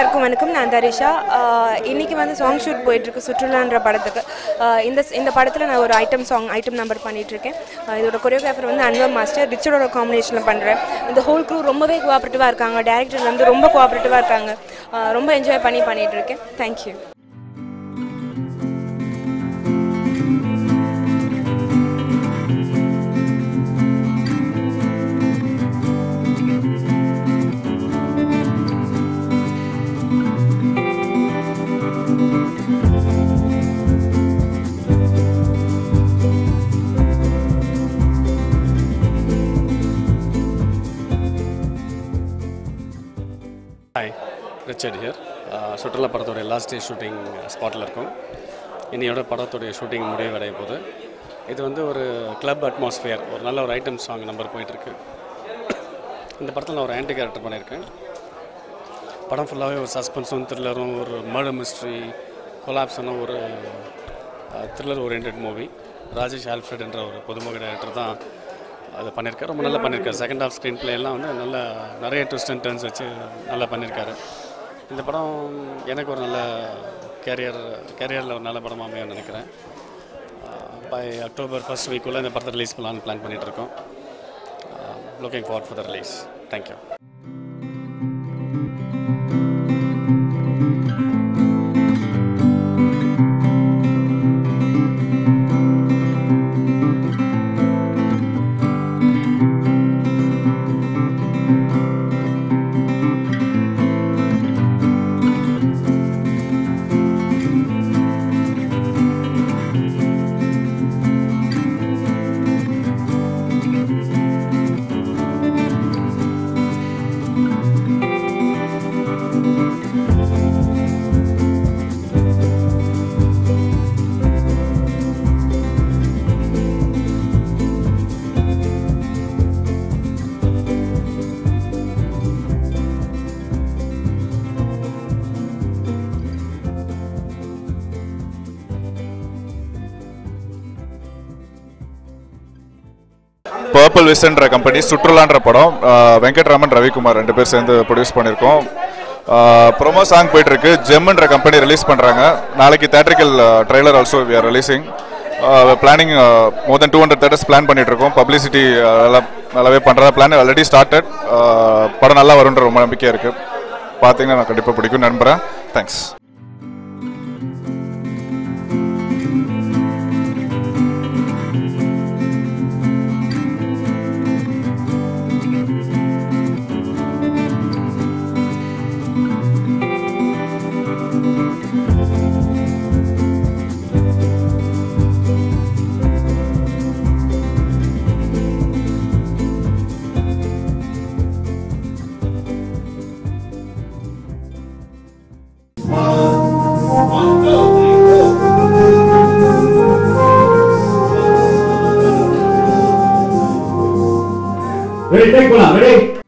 எல்லாருக்கும் வணக்கம் நான் தரிஷா ஆஹ் இன்னைக்கு வந்து சாங் ஷூட் போயிட்டுருக்கு சுற்றுலான்ற படத்துக்கு ஆஹ் இந்த இந்த படத்தில் நான் ஒரு ஐட்டம் சாங் ஐட்டம் நம்பர் பண்ணிகிட்ருக்கேன் இதோட கொரியோகிராஃபர் வந்து அன்வர் மாஸ்டர் ரிச்சர்டோட காம்பினேஷனில் பண்ணுறேன் இந்த ஹோல் க்ரூ ரொம்பவே கோஆப்ரேட்டிவாக இருக்காங்க டேரக்டர் வந்து ரொம்ப கோஆப்ரேட்டிவாக இருக்காங்க ஆஹ் ரொம்ப என்ஜாய் பண்ணி பண்ணிகிட்ருக்கேன் தேங்க்யூ ஹாய் ரிச்சர்ட் ஹியர் சுற்றுலா படத்தோடைய லாஸ்ட் டே ஷூட்டிங் ஸ்பாட்டில் இருக்கும் இன்னையோட படத்தோடைய ஷூட்டிங் முடிவடைய போகுது இது வந்து ஒரு கிளப் அட்மாஸ்ஃபியர் ஒரு நல்ல ஒரு ஐட்டம் சாங் நம்பர் போயிட்டுருக்கு இந்த படத்தில் நான் ஒரு ஆன்டி கேரக்டர் பண்ணியிருக்கேன் படம் ஃபுல்லாகவே ஒரு சஸ்பென்ஸும் த்ரில்லரும் ஒரு மர்டர் மிஸ்ட்ரி கொலாப்ஸான ஒரு thriller orient movie Rajesh Alfred என்ற ஒரு பொதுமுக டைரக்டர் தான் அதை பண்ணியிருக்காரு ரொம்ப நல்லா பண்ணியிருக்காரு செகண்ட் ஹாஃப் ஸ்க்ரீன் பிளே எல்லாம் வந்து நல்ல நிறைய ட்விஸ்ட் அண்ட் டர்ன்ஸ் வச்சு நல்லா பண்ணியிருக்காரு இந்த படம் எனக்கு ஒரு நல்ல கேரியர் கேரியரில் ஒரு நல்ல படமாக அமையும் நினைக்கிறேன் பை அக்டோபர் ஃபர்ஸ்ட் வீக்குள்ளே இந்த படத்தை ரிலீஸ் பண்ணலான்னு பிளான் பண்ணிகிட்ருக்கோம் looking forward for the release thank you purple விஸ்ன்ற கம்பெனி சுற்றுலான்ற படம் அஹ், வெங்கட்ராமன் ரவிக்குமார் ரெண்டு பேர் சேர்ந்து ப்ரொடியூஸ் பண்ணியிருக்கோம் ப்ரொமோ சாங் போயிட்டு இருக்கு ஜெம்ன்ற கம்பெனி ரிலீஸ் பண்ணுறாங்க நாளைக்கு theatrical trailer also we are releasing planning more than two hundred theaters plan பண்ணிட்டு இருக்கோம் பப்ளிசிட்டி நல்லா நல்லாவே பண்ணுறதா பிளான் ஆல்ரெடி ஸ்டார்டட் படம் நல்லா வரும்ன்ற ரொம்ப நம்பிக்கையாக இருக்கு பார்த்தீங்கன்னா நான் கண்டிப்பாக பிடிக்கும் நம்புகிறேன் thanks Ready, take one, ready?